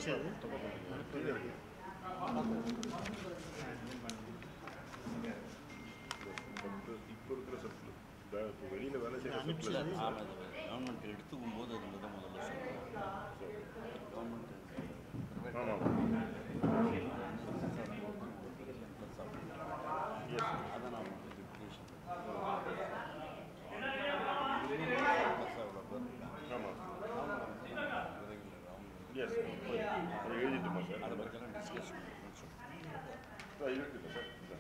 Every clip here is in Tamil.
ஆச்சு அது கீழே இருக்கு. இந்த- இப்போ இருக்கிற சர்க்கிள் இப்போ வெளியில வேலை செய்யற அனுப்பிச்சு சர்க்கிள் அது ஆமாம் இது கவர்மெண்ட் எடுத்துக்கும் போது இருந்ததை முதல்ல சொல்லுவோம் கவர்மெண்ட் ஆமாம் எஸ் அதை நான் டிப்டேஷன் ஆமாம் எஸ் அது எழுதிட்டுமா சார் அதை பற்றிலாம் டிஸ்கஸ் பண்ணுறேன் சார் இருக்குல்ல சார் இந்தா.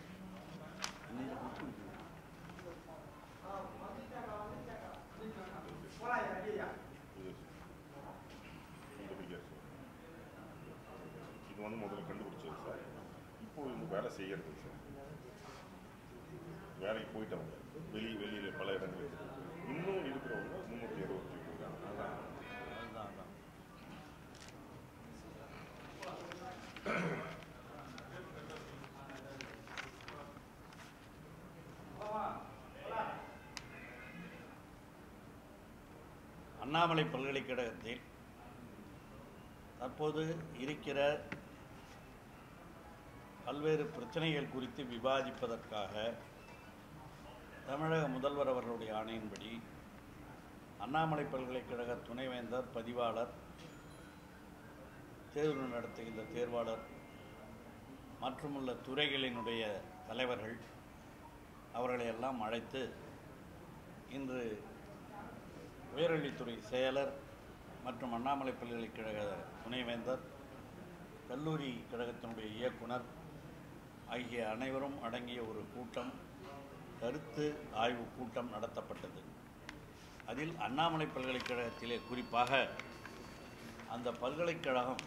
இது இந்த figure சார். இது வந்து முதல்ல கண்டுபிடிச்சது சார் இப்போ இந்த வேலை செய்யறது சார் வேலைக்கு போயிட்டவங்க வெளி வெளியில் பல இடங்களுக்கு இன்னும் இருக்கிறவங்க முந்நூற்றி அறுபத்தி ஒன்று அதான் அதுதான் அதான் அண்ணாமலை பல்கலைக்கழகத்தில் தற்போது இருக்கிற பல்வேறு பிரச்சனைகள் குறித்து விவாதிப்பதற்காக தமிழக முதல்வர் அவர்களுடைய ஆணையின்படி அண்ணாமலை பல்கலைக்கழக துணைவேந்தர் பதிவாளர் தேர்வு நடத்துகின்ற தேர்வாளர் மற்றுமுள்ள துறைகளினுடைய தலைவர்கள் அவர்களை எல்லாம் அழைத்து இன்று உயர்கல்வித்துறை செயலர் மற்றும் அண்ணாமலை பல்கலைக்கழக துணைவேந்தர் கல்லூரி கழகத்தினுடைய இயக்குனர் ஆகிய அனைவரும் அடங்கிய ஒரு கூட்டம் கருத்து ஆய்வு கூட்டம் நடத்தப்பட்டது அதில் அண்ணாமலை பல்கலைக்கழகத்திலே குறிப்பாக அந்த பல்கலைக்கழகம்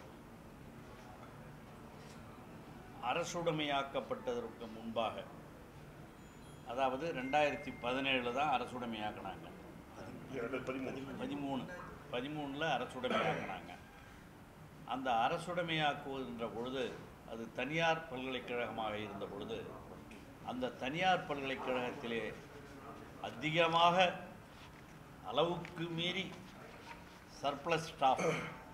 அரசுடைமையாக்கப்பட்டதற்கு முன்பாக அதாவது ரெண்டாயிரத்தி பதினேழில் தான் அரசுடைமையாக்கினாங்க ரெண்டாயிரத்தி பதிமூணு பதிமூணு பதிமூணில் அரசுடைமையாக்கினாங்க அந்த அரசுடைமையாக்குகின்ற பொழுது அது தனியார் பல்கலைக்கழகமாக இருந்த பொழுது அந்த தனியார் பல்கலைக்கழகத்திலே அதிகமாக அளவுக்கு மீறி சர்ப்ளஸ் ஸ்டாஃப்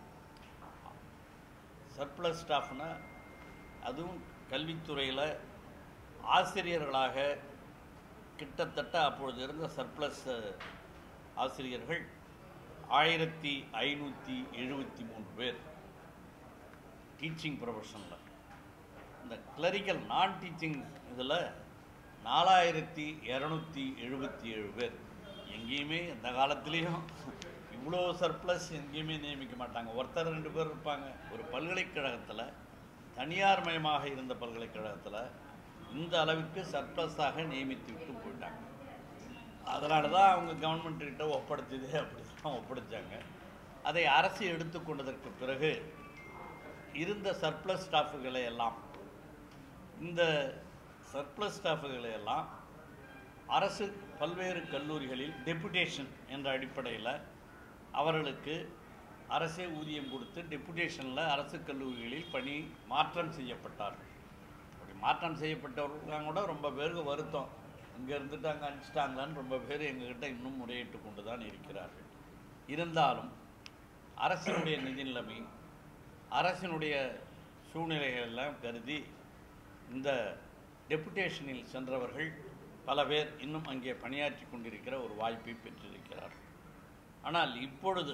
சர்ப்ளஸ் ஸ்டாஃப்னா அதுவும் கல்வித்துறையில் ஆசிரியர்களாக கிட்டத்தட்ட அப்பொழுது இருந்த சர்ப்ளஸ் ஆசிரியர்கள் ஆயிரத்தி ஐநூற்றி எழுபத்தி மூன்று பேர் டீச்சிங் ப்ரொஃபஷனில் இந்த கிளரிக்கல் நான் டீச்சிங் இதில் நாலாயிரத்தி இரநூத்தி எழுபத்தி ஏழு பேர் எங்கேயுமே இந்த காலத்துலேயும் இவ்வளோ சர்ப்ளஸ் எங்கேயுமே நியமிக்க மாட்டாங்க ஒருத்தர் ரெண்டு பேர் இருப்பாங்க ஒரு பல்கலைக்கழகத்தில் தனியார் மயமாக இருந்த பல்கலைக்கழகத்தில் இந்த அளவுக்கு சர்ப்ளஸாக நியமித்து விட்டு போயிட்டாங்க அதனால தான் அவங்க கவர்மெண்ட் கிட்ட ஒப்படைச்சது அப்படி தான் ஒப்படைச்சாங்க அதை அரசு எடுத்துக்கொண்டதற்கு பிறகு இருந்த சர்ப்ளஸ் ஸ்டாஃபுகளை எல்லாம் இந்த சர்ப்ளஸ் ஸ்டாஃபுகளை எல்லாம் அரசு பல்வேறு கல்லூரிகளில் டெபுடேஷன் என்ற அடிப்படையில் அவர்களுக்கு அரசே ஊதியம் கொடுத்து டெபுடேஷனில் அரசு கல்லூரிகளில் பணி மாற்றம் செய்யப்பட்டார்கள் அப்படி மாற்றம் செய்யப்பட்டவர்கள் கூட ரொம்ப பேருக்கு வருத்தம் இங்கே இருந்துட்டு அங்கே அனுப்பிச்சிட்டாங்களான்னு ரொம்ப பேர் எங்ககிட்ட இன்னும் முறையிட்டு கொண்டு தான் இருக்கிறார்கள் இருந்தாலும் அரசினுடைய நிதி நிலைமை அரசினுடைய சூழ்நிலைகள் எல்லாம் கருதி இந்த டெபுடேஷனில் சென்றவர்கள் பல பேர் இன்னும் அங்கே பணியாற்றி கொண்டிருக்கிற ஒரு வாய்ப்பை பெற்றிருக்கிறார்கள் ஆனால் இப்பொழுது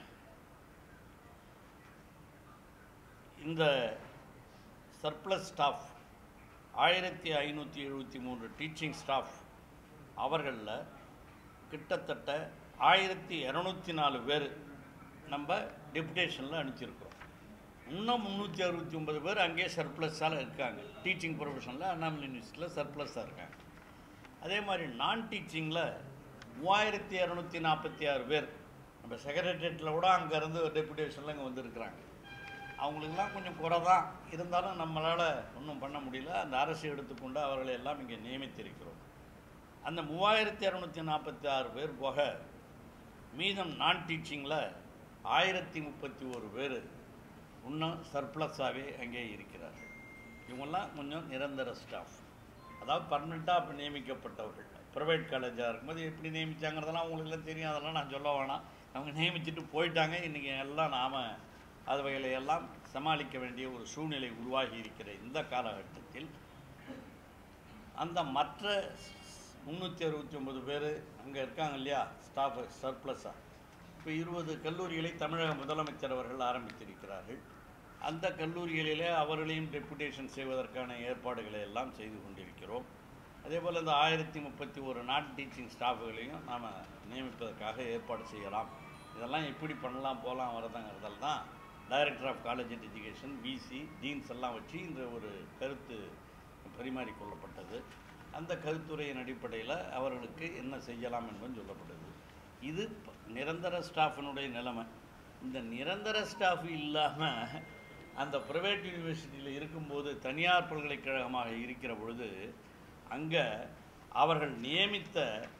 இந்த சர்ப்ளஸ் ஸ்டாஃப் ஆயிரத்தி ஐநூற்றி எழுபத்தி மூன்று டீச்சிங் ஸ்டாஃப் அவர்களில் கிட்டத்தட்ட ஆயிரத்தி இரநூத்தி நாலு பேர் நம்ம டெபுடேஷனில் அனுப்பிச்சிருக்கிறோம் இன்னும் முந்நூற்றி அறுபத்தி ஒன்பது பேர் அங்கேயே சர்ப்ளஸால் இருக்காங்க டீச்சிங் ப்ரொஃபஷனில் அண்ணாமலை யூனிவர்சிட்டியில் சர்ப்ளஸாக இருக்காங்க அதே மாதிரி நான் டீச்சிங்கில் மூவாயிரத்தி இரநூத்தி நாற்பத்தி ஆறு பேர் நம்ம செக்ரட்டரியேட்டில் கூட அங்கேருந்து டெபுடேஷனில் இங்கே வந்திருக்கிறாங்க அவங்களுக்கெல்லாம் கொஞ்சம் குறை தான் இருந்தாலும் நம்மளால் ஒன்றும் பண்ண முடியல அந்த அரசு எடுத்துக்கொண்டு அவர்களை எல்லாம் இங்கே நியமித்திருக்கிறோம் அந்த மூவாயிரத்தி இரநூத்தி நாற்பத்தி ஆறு பேர் போக மீதம் நான் டீச்சிங்கில் ஆயிரத்தி முப்பத்தி ஒரு பேர் இன்னும் சர்ப்ளஸாகவே அங்கே இருக்கிறார்கள் இவங்கெல்லாம் கொஞ்சம் நிரந்தர ஸ்டாஃப் அதாவது பர்மனெண்ட்டாக அப்போ நியமிக்கப்பட்டவர்கள் ப்ரைவேட் காலேஜாக இருக்கும்போது எப்படி நியமித்தாங்கிறதெல்லாம் உங்களுக்குலாம் தெரியும் அதெல்லாம் நான் சொல்ல வேணாம் அவங்க நியமிச்சுட்டு போயிட்டாங்க இன்றைக்கி எல்லாம் நாம் அவைகளை எல்லாம் சமாளிக்க வேண்டிய ஒரு சூழ்நிலை உருவாகி இருக்கிற இந்த காலகட்டத்தில் அந்த மற்ற முந்நூற்றி அறுபத்தி ஒன்பது பேர் அங்கே இருக்காங்க இல்லையா ஸ்டாஃப் சர்ப்ளஸாக இப்போ இருபது கல்லூரிகளை தமிழக முதலமைச்சர் அவர்கள் ஆரம்பித்திருக்கிறார்கள் அந்த கல்லூரிகளிலே அவர்களையும் டெபுடேஷன் செய்வதற்கான ஏற்பாடுகளை எல்லாம் செய்து கொண்டிருக்கிறோம் அதே போல் இந்த ஆயிரத்தி முப்பத்தி ஒரு நான் டீச்சிங் ஸ்டாஃபுகளையும் நாம் நியமிப்பதற்காக ஏற்பாடு செய்யலாம் இதெல்லாம் எப்படி பண்ணலாம் போகலாம் வரதாங்கிறதால தான் டைரக்டர் ஆஃப் காலேஜ் எஜுகேஷன் பிசி டீன்ஸ் எல்லாம் வச்சு இந்த ஒரு கருத்து பரிமாறிக்கொள்ளப்பட்டது அந்த கருத்துரையின் அடிப்படையில் அவர்களுக்கு என்ன செய்யலாம் என்பதும் சொல்லப்பட்டது இது ப- நிரந்தர ஸ்டாஃபினுடைய நிலைமை இந்த நிரந்தர ஸ்டாஃப் இல்லாமல் அந்த ப்ரைவேட் யூனிவர்சிட்டியில் இருக்கும்போது தனியார் பல்கலைக்கழகமாக இருக்கிற பொழுது அங்கே அவர்கள் நியமித்த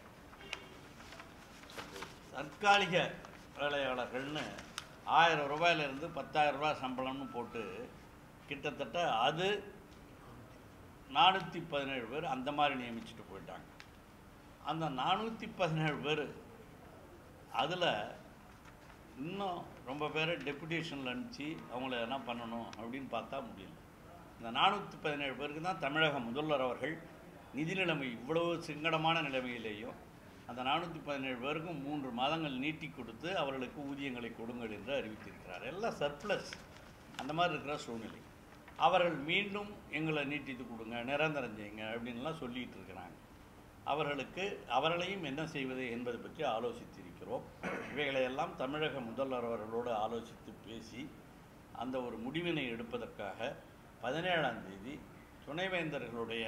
தற்காலிக வேலையாளர்கள்னு ஆயிரம் ரூபாயிலிருந்து பத்தாயிரம் ரூபாய் சம்பளம்னு போட்டு கிட்டத்தட்ட அது நானூற்றி பதினேழு பேர் அந்த மாதிரி நியமிச்சுட்டு போயிட்டாங்க அந்த நானூற்றி பதினேழு பேர் அதில் இன்னும் ரொம்ப பேரை டெபுடேஷனில் அனுப்பிச்சு அவங்கள என்ன பண்ணணும் அப்படின்னு பார்த்தா முடியல இந்த நானூற்றி பதினேழு பேருக்கு தான் தமிழக முதல்வர் அவர்கள் நிதி நிலைமை இவ்வளவு சிங்கடமான நிலைமையிலேயும் அந்த நானூற்றி பதினேழு பேருக்கும் மூன்று மாதங்கள் நீட்டி கொடுத்து அவர்களுக்கு ஊதியங்களை கொடுங்கள் என்று அறிவித்திருக்கிறார் எல்லாம் சர்ப்ளஸ் அந்த மாதிரி இருக்கிற சூழ்நிலை அவர்கள் மீண்டும் எங்களை நீட்டித்து கொடுங்க நிரந்தரம் செய்யுங்க அப்படின்லாம் சொல்லிட்டு இருக்கிறாங்க அவர்களுக்கு அவர்களையும் என்ன செய்வது என்பது பற்றி ஆலோசித்திருக்கிறோம் இவைகளையெல்லாம் தமிழக முதல்வர் அவர்களோடு ஆலோசித்து பேசி அந்த ஒரு முடிவினை எடுப்பதற்காக பதினேழாம் தேதி துணைவேந்தர்களுடைய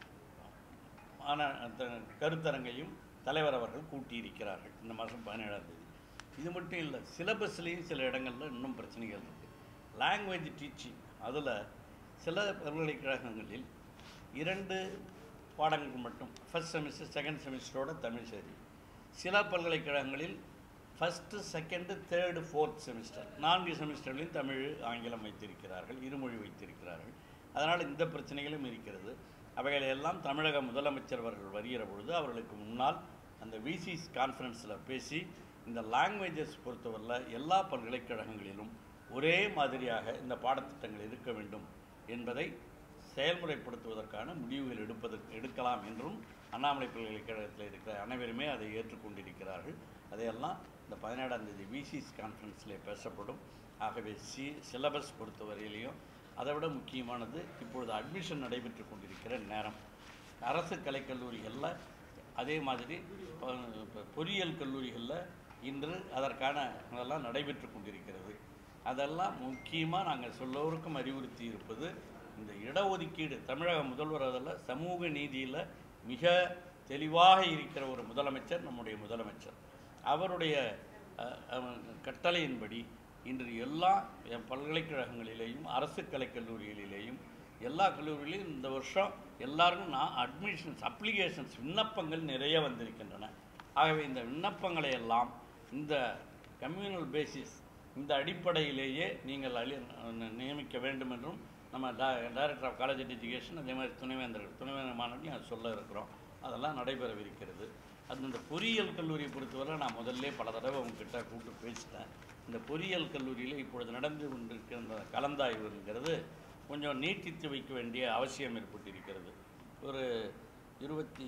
மாநா த- கருத்தரங்கையும் தலைவர் அவர்கள் கூட்டியிருக்கிறார்கள் இந்த மாதம் பதினேழாம் தேதி இது மட்டும் இல்லை சிலபஸ்லேயும் சில இடங்களில் இன்னும் பிரச்சனைகள் இருக்குது லாங்குவேஜ் டீச்சிங் அதில் சில பல்கலைக்கழகங்களில் இரண்டு பாடங்கள் மட்டும் ஃபஸ்ட் செமிஸ்டர் செகண்ட் செமிஸ்டரோட தமிழ் சரி சில பல்கலைக்கழகங்களில் first second third fourth semester நான்கு செமிஸ்டர்லையும் தமிழ் ஆங்கிலம் வைத்திருக்கிறார்கள் இருமொழி வைத்திருக்கிறார்கள் அதனால் இந்த பிரச்சனைகளும் இருக்கிறது அவைகளை எல்லாம் தமிழக முதலமைச்சர் அவர்கள் வருகிற பொழுது அவர்களுக்கு முன்னால் அந்த விசிஸ் கான்ஃபரன்ஸில் பேசி இந்த லாங்குவேஜஸ் பொறுத்தவரையில் எல்லா பல்கலைக்கழகங்களிலும் ஒரே மாதிரியாக இந்த பாடத்திட்டங்கள் இருக்க வேண்டும் என்பதை செயல்முறைப்படுத்துவதற்கான முடிவுகள் எடுப்பதற்கு எடுக்கலாம் என்றும் அண்ணாமலை பல்கலைக்கழகத்தில் இருக்கிற அனைவருமே அதை ஏற்றுக்கொண்டிருக்கிறார்கள் அதையெல்லாம் இந்த பதினேழாம் தேதி விசிஸ் கான்ஃபரன்ஸில் பேசப்படும் ஆகவே சி சிலபஸ் பொறுத்தவரையிலையும் அதை விட முக்கியமானது இப்பொழுது அட்மிஷன் நடைபெற்று கொண்டிருக்கிற நேரம் அரசு கலைக்கல்லூரிகளில் அதே மாதிரி ப- ப- பொறியியல் கல்லூரிகளில் இன்று அதற்கான இதெல்லாம் நடைபெற்று கொண்டிருக்கிறது அதெல்லாம் முக்கியமாக நாங்கள் சொல்லோருக்கும் அறிவுறுத்தி இருப்பது இந்த இடஒதுக்கீடு தமிழக முதல்வர் அதில் சமூக நீதியில் மிக தெளிவாக இருக்கிற ஒரு முதலமைச்சர் நம்முடைய முதலமைச்சர் அவருடைய அஹ், அஹ், கட்டளையின்படி இன்று எல்லா என் பல்கலைக்கழகங்களிலேயும் அரசு கலைக்கல்லூரிகளிலேயும் எல்லா கல்லூரிகளிலும் இந்த வருஷம் எல்லாருக்கும் நான் அட்மிஷன்ஸ் அப்ளிகேஷன்ஸ் விண்ணப்பங்கள் நிறைய வந்திருக்கின்றன ஆகவே இந்த விண்ணப்பங்களை எல்லாம் இந்த கம்யூனல் பேசிஸ் இந்த அடிப்படையிலேயே நீங்கள் அளி ந- நியமிக்க வேண்டும் என்றும் நம்ம டைரக்டர் ஆஃப் காலேஜ் எஜுகேஷன் அதே மாதிரி துணைவேந்தர்கள் துணைவேந்தர் மாநாட்டிலையும் அது சொல்ல இருக்கிறோம் அதெல்லாம் நடைபெறவிருக்கிறது அது இந்த பொறியியல் கல்லூரியை பொறுத்தவரை நான் முதல்ல பல தடவை உங்ககிட்ட கூப்பிட்டு பேசிட்டேன் இந்த பொறியியல் கல்லூரியில் இப்பொழுது நடந்து கொண்டிருக்கிற இந்த கலந்தாய்வுங்கிறது கொஞ்சம் நீட்டித்து வைக்க வேண்டிய அவசியம் ஏற்பட்டிருக்கிறது ஒரு இருபத்தி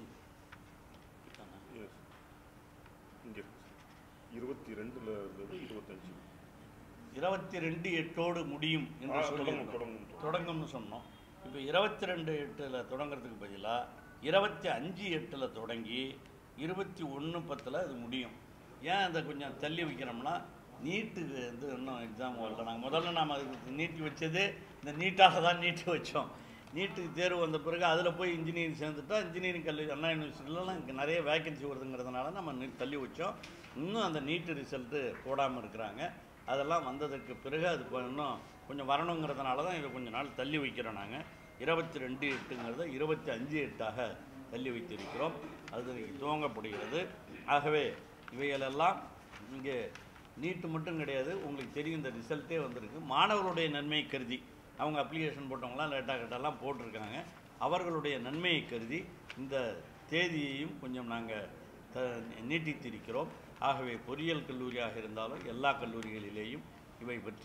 எஸ் இங்கே இருபத்தி ரெண்டுல இருந்து இருபத்தஞ்சு இருபத்தி ரெண்டு எட்டோடு முடியும் ஆ, என்று தொடங்கும், சொல்லியிருந்தோம். தொடங்கும். தொடங்கும்னு சொன்னோம் இப்போ இருபத்தி ரெண்டு எட்டில் தொடங்குறதுக்கு பதிலாக இருபத்தி அஞ்சு எட்டில் தொடங்கி இருபத்தி ஒன்று பத்தில் அது முடியும் ஏன் அதை கொஞ்சம் தள்ளி வைக்கிறோம்னா நீட்டுக்கு வந்து இன்னும் எக்ஸாம் வரல நாங்கள் முதல்ல நாம் அதுக்கு நீட்டி வச்சதே இந்த நீட்டாக தான் நீட்டி வச்சோம் நீட்டுக்கு தேர்வு வந்த பிறகு அதில் போய் இன்ஜினியரிங் சேர்ந்துட்டா இன்ஜினியரிங் கல்லூரி அண்ணா யூனிவர்சிட்டிலலாம் இங்கே நிறைய வேகன்சி வருதுங்கிறதுனால நம்ம நீ- தள்ளி வச்சோம் இன்னும் அந்த நீட்டு ரிசல்ட்டு போடாமல் இருக்கிறாங்க அதெல்லாம் வந்ததுக்கு பிறகு அது கொ- இன்னும் கொஞ்சம் வரணுங்கிறதுனால தான் இதை கொஞ்சம் நாள் தள்ளி வைக்கிறோம் நாங்கள் இருபத்தி ரெண்டு எட்டுங்கிறத இருபத்தி அஞ்சு எட்டாக தள்ளி வைத்திருக்கிறோம் அது இன்னைக்கு துவங்கப்படுகிறது ஆகவே இவைகளெல்லாம் இங்கே நீட்டு மட்டும் கிடையாது உங்களுக்கு தெரியும் இந்த ரிசல்ட்டே வந்திருக்கு மாணவர்களுடைய நன்மையை கருதி அவங்க அப்ளிகேஷன் போட்டவங்களாம் லேட்டாக கட்டெல்லாம் போட்டிருக்காங்க அவர்களுடைய நன்மையை கருதி இந்த தேதியையும் கொஞ்சம் நாங்கள் த நீட்டித்திருக்கிறோம் ஆகவே பொறியியல் கல்லூரியாக இருந்தாலும் எல்லா கல்லூரிகளிலேயும் இவை பற்றி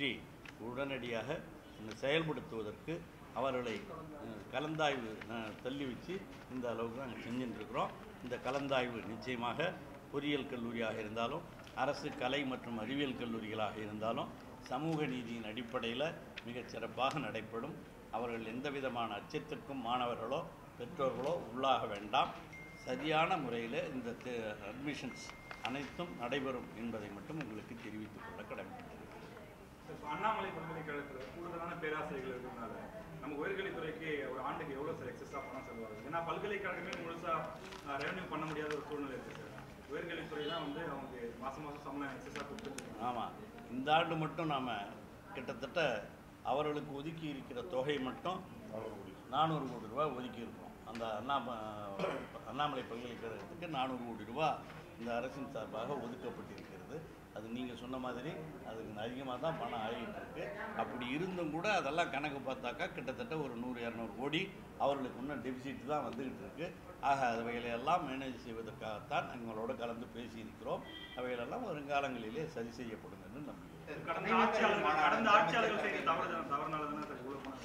உடனடியாக இந்த செயல்படுத்துவதற்கு அவர்களை அஹ், கலந்தாய்வு அஹ், தள்ளி வச்சு இந்த அளவுக்கு நாங்கள் செஞ்சுட்டு இருக்கிறோம் இந்த கலந்தாய்வு நிச்சயமாக பொறியியல் கல்லூரியாக இருந்தாலும் அரசு கலை மற்றும் அறிவியல் கல்லூரிகளாக இருந்தாலும் சமூக நீதியின் அடிப்படையில் மிகச் சிறப்பாக நடைபெறும் அவர்கள் எந்த விதமான அச்சத்திற்கும் மாணவர்களோ பெற்றோர்களோ உள்ளாக வேண்டாம் சரியான முறையில் இந்த அட்மிஷன்ஸ் அனைத்தும் நடைபெறும் என்பதை மட்டும் உங்களுக்கு தெரிவித்துக் கொள்ள கடமைப்பட்டிருக்கிறேன் இப்போ அண்ணாமலை பல்கலைக்கழகத்தில் கூடுதலான பேராசிரியர்கள் இருக்கிறதுனால நம்ம உயர்கல்வித்துறைக்கு ஒரு ஆண்டுக்கு எவ்வளோ சார் எக்ஸஸாக பணம் செலவாகுது ஏன்னா பல்கலைக்கழகமே முழுசாக ரெவன்யூ பண்ண முடியாத ஒரு சூழ்நிலை இருக்குது சார் உயர்கல்வித்துறை தான் வந்து அவங்க மாதம் மாதம் சம்பளம் எக்ஸஸாக கொடுத்துருக்காங்க ஆமாம் இந்த ஆண்டு மட்டும் நாம் கிட்டத்தட்ட அவர்களுக்கு ஒதுக்கி இருக்கிற தொகை மட்டும் நானூறு கோடி நானூறு கோடி ரூபாய் ஒதுக்கி இருக்கோம் அந்த அண்ணா அண்ணாமலை பல்கலைக்கழகத்துக்கு நானூறு கோடி ரூபாய் இந்த அரசின் சார்பாக ஒதுக்கப்பட்டிருக்கிறது அது நீங்கள் சொன்ன மாதிரி அதுக்கு அதிகமாக தான் பணம் ஆகிட்டு இருக்கு அப்படி இருந்தும் கூட அதெல்லாம் கணக்கு பார்த்தாக்கா கிட்டத்தட்ட ஒரு நூறு இரநூறு கோடி அவர்களுக்கு இன்னும் டெபிசிட் தான் வந்துகிட்டு இருக்கு ஆக அவைகளை எல்லாம் மேனேஜ் செய்வதற்காகத்தான் எங்களோட கலந்து பேசியிருக்கிறோம் அவைகளெல்லாம் வருங்காலங்களிலே சரி செய்யப்படும் என்று நம்புகிறேன் கடந்த ஆட்சியாளர்கள் கடந்த ஆட்சியாளர்கள் செய்த தவறு தவறுனால தானே சார் இவ்வளோ பணம்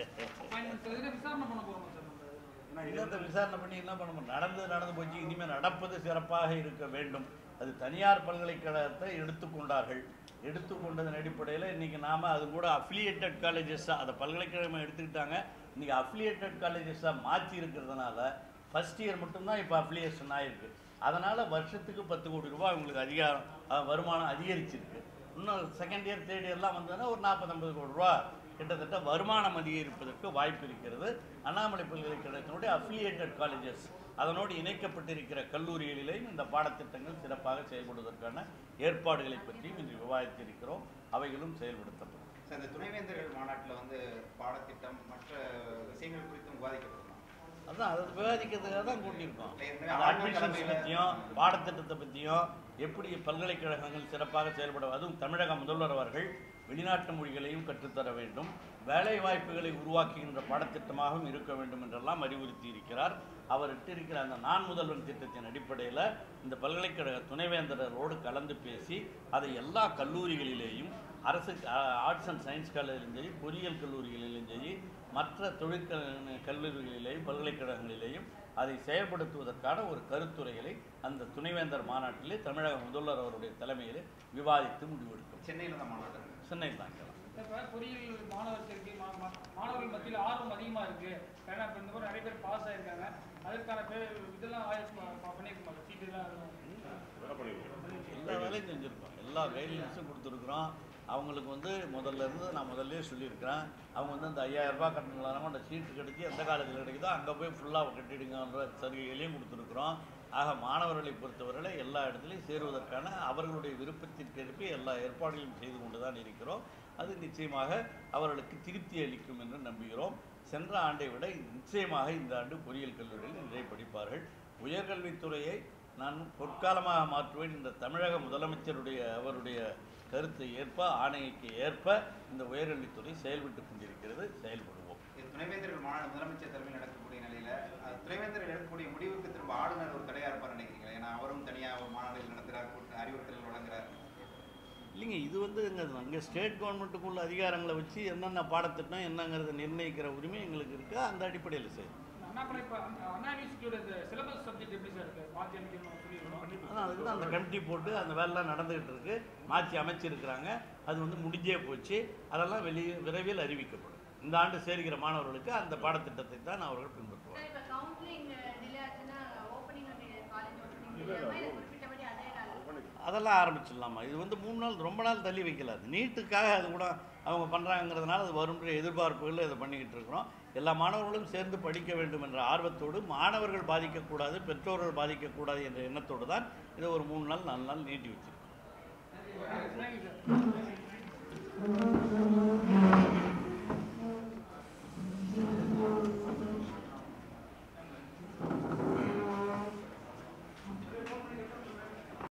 விசாரணை பண்ண போறோம் சார் நம்ம ஏன்னா இது இல்லத்தை விசாரணை பண்ணி என்ன பண்ண முடியும் நடந்தது நடந்து போச்சு இனிமேல் நடப்பது சிறப்பாக இருக்க வேண்டும் அது தனியார் பல்கலைக்கழகத்தை எடுத்துக்கொண்டார்கள் எடுத்துக்கொண்டதன் அடிப்படையில் இன்றைக்கி நாம் அது கூட அஃபிலியேட்டட் காலேஜஸாக அதை பல்கலைக்கழகம் எடுத்துக்கிட்டாங்க இன்றைக்கி அஃபிலியேட்டட் காலேஜஸாக மாற்றி இருக்கிறதுனால ஃபஸ்ட் இயர் மட்டும்தான் இப்போ அஃபிலியேஷன் ஆகிருக்கு அதனால் வருஷத்துக்கு பத்து கோடி ரூபாய் உங்களுக்கு அதிகாரம் அஹ், வருமானம் அதிகரிச்சிருக்கு இன்னும் செகண்ட் இயர் தேர்ட் இயர்லாம் வந்ததுன்னா ஒரு நாற்பத்தொம்பது கோடி ரூபா கிட்டத்தட்ட வருமானம் அதிகரிப்பதற்கு வாய்ப்பு இருக்கிறது அண்ணாமலை பல்கலைக்கழகத்தினுடைய அஃபிலியேட்டட் காலேஜஸ் அதனோடு இணைக்கப்பட்டிருக்கிற கல்லூரிகளிலேயும் இந்த பாடத்திட்டங்கள் சிறப்பாக செயல்படுவதற்கான ஏற்பாடுகளை பற்றியும் இன்று விவாதித்திருக்கிறோம் அவைகளும் செயல்படுத்தப்படும் சார் இந்த துணைவேந்தர்கள் மாநாட்டில் வந்து பாடத்திட்டம் மற்ற விஷயங்கள் குறித்தும் விவாதிக்கப்படலாம் அதான் அதை விவாதிக்கிறதுக்காக தான் கூட்டியிருக்கோம் ஏற்கனவே அந்த ஆளுநர் அட்மிஷன்ஸ் தலைமையில- பற்றியும் பாடத்திட்டத்தை பற்றியும் எப்படி பல்கலைக்கழகங்கள் சிறப்பாக செயல்பட அதுவும் தமிழக முதல்வர் அவர்கள் வெளிநாட்டு மொழிகளையும் கற்றுத்தர வேண்டும் வேலை வாய்ப்புகளை உருவாக்குகின்ற பாடத்திட்டமாகவும் இருக்க வேண்டும் என்றெல்லாம் அறிவுறுத்தி இருக்கிறார் அவர் இட்டிருக்கிற அந்த நான் முதல்வன் திட்டத்தின் அடிப்படையில் இந்த பல்கலைக்கழக துணைவேந்தரோடு கலந்து பேசி அதை எல்லா கல்லூரிகளிலேயும் அரசு ஆர்ட்ஸ் அண்ட் சயின்ஸ் காலேஜிலும் சரி பொறியியல் கல்லூரிகளிலும் சரி மற்ற தொழிற்கல் கல்லூரிகளிலேயும் பல்கலைக்கழகங்களிலேயும் அதை செயல்படுத்துவதற்கான ஒரு கருத்துரைகளை அந்த துணைவேந்தர் மாநாட்டிலே தமிழக முதல்வர் அவருடைய தலைமையிலே விவாதித்து முடிவெடுக்கும் சென்னையில் தான் மாநாடு சென்னையில் தான் இருக்கலாம் இப்போ பொறியியல் மாணவர் சேர்க்கை மா- மா- மாணவர்கள் மத்தியில் ஆர்வம் அதிகமாக இருக்கு ஏன்னா இப்போ இந்த மாதிரி நிறைய பேர் பாஸ் ஆயிருக்காங்க அதற்கான பேர் இதெல்லாம் ஆயிரம் பண்ணியிருக்கோம் சீட்டு எல்லாம் வேலை பண்ணிடுவோம் எல்லா வேலையும் செஞ்சுருக்கோம் எல்லா கைட்லைன்ஸும் கொடுத்துருக்குறோம் அவங்களுக்கு வந்து முதல்ல இருந்து நான் முதல்லே சொல்லியிருக்கிறேன் அவங்க வந்து அந்த ஐயாயிரம் ரூபாய் கட்டணும்லாம அந்த சீட்டு கிடைச்சி எந்த காலேஜில் கிடைக்குதோ அங்கே போய் ஃபுல்லாக கட்டிடுங்கன்ற சலுகைகளையும் கொடுத்துருக்குறோம் ஆக மாணவர்களை பொறுத்தவரையில் எல்லா இடத்துலையும் சேருவதற்கான அவர்களுடைய விருப்பத்திற்கேற்ப எல்லா ஏற்பாடுகளையும் செய்து கொண்டு தான் இருக்கிறோம் அது நிச்சயமாக அவர்களுக்கு திருப்தி அளிக்கும் என்று நம்புகிறோம் சென்ற ஆண்டை விட நிச்சயமாக இந்த ஆண்டு பொறியியல் கல்லூரியில் நிறைய படிப்பார்கள் உயர்கல்வித்துறையை நான் பொற்காலமாக மாற்றுவேன் இந்த தமிழக முதலமைச்சருடைய அவருடைய கருத்தை ஏற்ப ஆணைக்கு ஏற்ப இந்த உயர்கல்வித்துறை செயல்பட்டு கொண்டிருக்கிறது செயல்படுவோம் இது துணைவேந்தர்கள் மாநாடு முதலமைச்சர் தலைமையில் நடக்கக்கூடிய நிலையில அது துணைவேந்தர்கள் எடுக்கக்கூடிய முடிவுக்கு திரும்ப ஆளுநர் ஒரு தடையா இருப்பார் நினைக்கிறீங்களா ஏன்னா அவரும் தனியாக ஒரு மாநாடுகள் நடத்துகிறார் கூட்ட அறிவுறுத்தல்கள் வழங்குறார் இல்லைங்க இது வந்து எங்க அங்கே ஸ்டேட் கவர்மெண்ட்டுக்குள்ள அதிகாரங்களை வச்சு என்னென்ன பாடத்திட்டம் என்னங்கிறத நிர்ணயிக்கிற உரிமை எங்களுக்கு இருக்குது அந்த அடிப்படையில் செய்யும் அண்ணாமலை இப்போ அண்ணா யூனிவர்சிட்டியோட இந்த சிலபஸ் சப்ஜெக்ட் எப்படி சார் இருக்கு மாற்றி அமைக்கணும் சொல்லியிருக்கோம் ஆனால் அதுக்கு தான் அந்த கமிட்டி போட்டு அந்த வேலைலாம் நடந்துகிட்டு இருக்கு மாற்றி அமைச்சிருக்கிறாங்க அது வந்து முடிஞ்சே போச்சு அதெல்லாம் வெளியே விரைவில் அறிவிக்கப்படும் இந்த ஆண்டு சேர்கிற மாணவர்களுக்கு அந்த பாடத்திட்டத்தை தான் அவர்கள் பின்பற்றுவாங்க சார் இப்போ கவுன்சிலிங் டிலே ஆச்சுன்னா ஓப்பனிங் காலேஜ் ஓப்பனிங் இல்ல, இல்ல, டிலே அது- குறிப்பிட்டபடி அதே நாள் அதெல்லாம் ஆரம்பிச்சிடலாமா இது வந்து மூணு நாள் ரொம்ப நாள் தள்ளி வைக்கல அது நீட்டுக்காக அது கூட அவங்க பண்ணுறாங்கிறதுனால அது வரும்ன்ற எதிர்பார்ப்புகள் இதை பண்ணிக்கிட்டு இருக்கிறோம் எல்லா மாணவர்களும் சேர்ந்து படிக்க வேண்டும் என்ற ஆர்வத்தோடு மாணவர்கள் பாதிக்கக்கூடாது பெற்றோர்கள் பாதிக்கக்கூடாது என்ற எண்ணத்தோடு தான் இதை ஒரு மூணு நாள் நாலு நாள் நீட்டி வச்சிருக்கோம் தேங்க்யூ சார்